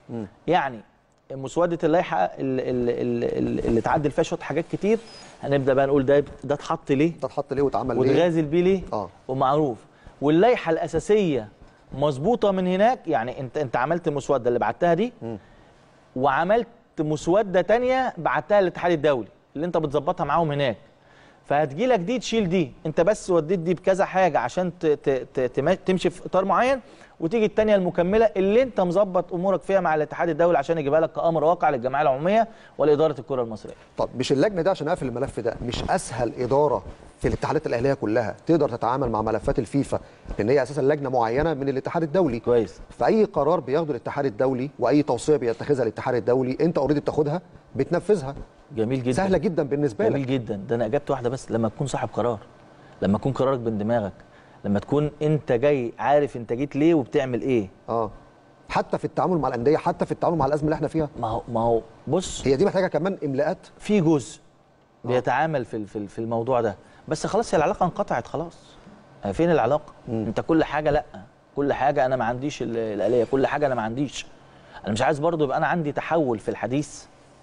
يعني مسوده اللائحه اللي, اللي, اللي اتعدل فيها شويه حاجات كتير هنبدا بقى نقول ده ده اتحط ليه ده اتحط ليه واتعمل ليه واتغازل بيه ليه اه ومعروف واللائحه الاساسيه مظبوطه من هناك يعني انت انت عملت المسوده اللي بعتها دي وعملت مسوده تانية بعتها للاتحاد الدولي اللي انت بتظبطها معاهم هناك فهتجي لك دي تشيل دي انت بس وديت دي بكذا حاجه عشان ت- ت- ت- تم- تمشي في اطار معين وتيجي التانية المكمله اللي انت مظبط امورك فيها مع الاتحاد الدولي عشان يجيبها لك كامر واقع للجمعيه العموميه ولاداره الكره المصريه طب مش اللجنه ده عشان اقفل الملف ده مش اسهل اداره في الاتحادات الاهليه كلها تقدر تتعامل مع ملفات الفيفا لان هي اساسا لجنه معينه من الاتحاد الدولي كويس فاي قرار بياخده الاتحاد الدولي واي توصيه بيتخذها الاتحاد الدولي انت اوريدي بتاخدها بتنفذها جميل جدا سهله جدا بالنسبه جميل لك جدا ده انا اجابت واحده بس لما تكون صاحب قرار لما تكون قرارك بين دماغك لما تكون انت جاي عارف انت جيت ليه وبتعمل ايه اه حتى في التعامل مع الانديه حتى في التعامل مع الازمه اللي احنا فيها ما هو ما هو بص هي دي محتاجه كمان املاءات في جزء بيتعامل في ال- في ال- في الموضوع ده بس خلاص هي العلاقه انقطعت خلاص آه، فين العلاقه انت كل حاجه لا كل حاجه انا ما عنديش ال- الاليه كل حاجه انا ما عنديش انا مش عايز برضو يبقى انا عندي تحول في الحديث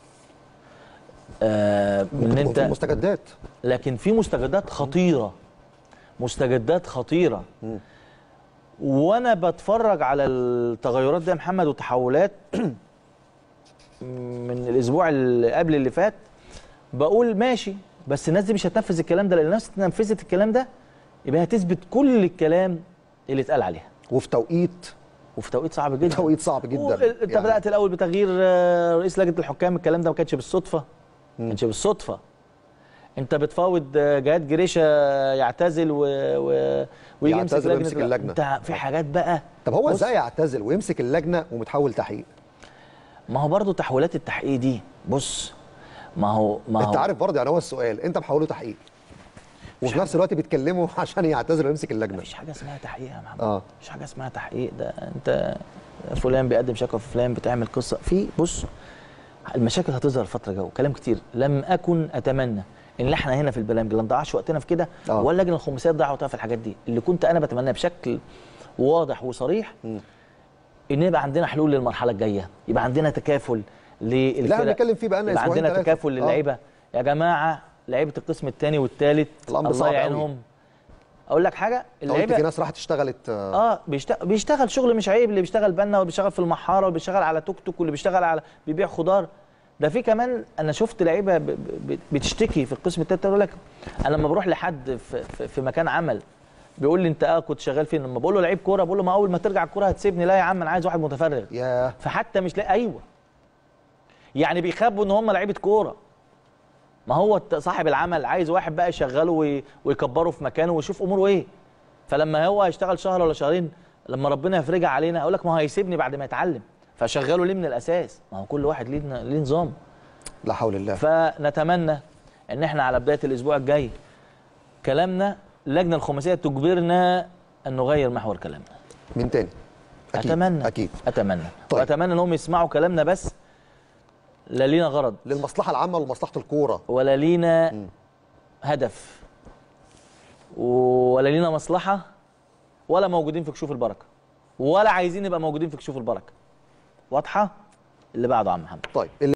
آه من وفي انت مستجدات لكن في مستجدات خطيره مستجدات خطيره وانا بتفرج على التغيرات دي يا محمد والتحولات من الاسبوع اللي قبل اللي فات بقول ماشي بس الناس دي مش هتنفذ الكلام ده لان الناس نفذت الكلام ده يبقى هتثبت كل الكلام اللي اتقال عليها وفي توقيت وفي توقيت صعب جدا توقيت صعب جدا و- انت يعني. بدات الاول بتغيير آه، رئيس لجنه الحكام الكلام ده ما كانش بالصدفه ما كانش بالصدفه انت بتفاوض آه، جهاد جريشه يعتزل و... و... ويجي يمسك يعتزل لجنه ويمسك اللجنة. انت في حاجات بقى طب هو بص، ازاي يعتزل ويمسك اللجنه ومتحول تحقيق ما هو برضه تحويلات التحقيق دي بص ما هو ما هو انت عارف برضه يعني هو السؤال انت محوله تحقيق وفي نفس الوقت بيتكلموا عشان يعتزل ويمسك اللجنه مفيش حاجه اسمها تحقيق يا محمد اه مفيش حاجه اسمها تحقيق ده انت فلان بيقدم شكوى في فلان بتعمل قصه في بص المشاكل هتظهر الفتره الجايه كلام كتير لم اكن اتمنى ان احنا هنا في البرنامج لا نضيعش وقتنا في كده آه. ولا اللجنه الخماسيه تضيع وقتها في الحاجات دي اللي كنت انا بتمناه بشكل واضح وصريح ان يبقى عندنا حلول للمرحله الجايه يبقى عندنا تكافل للفرق اللي احنا بنتكلم فيه بقالنا يبقى اسبوعين عندنا ثلاثة. تكافل آه. للعيبه يا جماعه لعيبه القسم الثاني والثالث الأمر الله صعب أوي. يعينهم اقول لك حاجه قلت اللعيبه في ناس راحت اشتغلت آه، اه بيشتغل, بيشتغل شغل مش عيب اللي بيشتغل بنا واللي بيشتغل في المحاره واللي بيشتغل على توك توك واللي بيشتغل على بيبيع خضار ده في كمان انا شفت لعيبه ب- ب- بتشتكي في القسم التالت يقول لك انا لما بروح لحد في, في, في مكان عمل بيقول لي انت اه كنت شغال فين لما بقول له لعيب كوره بقول له ما اول ما ترجع الكوره هتسيبني لا يا عم انا عايز واحد متفرغ ياه فحتى مش لاقي ايوه يعني بيخبوا ان هم لعيبه كوره ما هو الت- صاحب العمل عايز واحد بقى يشغله وي- ويكبره في مكانه ويشوف اموره ايه فلما هو هيشتغل شهر ولا شهرين لما ربنا يفرجها علينا اقول لك ما هو هيسيبني بعد ما يتعلم فشغله ليه من الاساس ما هو كل واحد ليه ليه نظام لا حول الله فنتمنى ان احنا على بدايه الاسبوع الجاي كلامنا اللجنه الخماسيه تجبرنا ان نغير محور كلامنا من تاني أكيد. اتمنى اكيد اتمنى طيب. طيب. واتمنى انهم يسمعوا كلامنا بس لا لينا غرض للمصلحه العامه ولمصلحه الكوره ولا لينا هدف ولا لينا مصلحه ولا موجودين في كشوف البركه ولا عايزين نبقى موجودين في كشوف البركه واضحه اللي بعده يا عم محمد طيب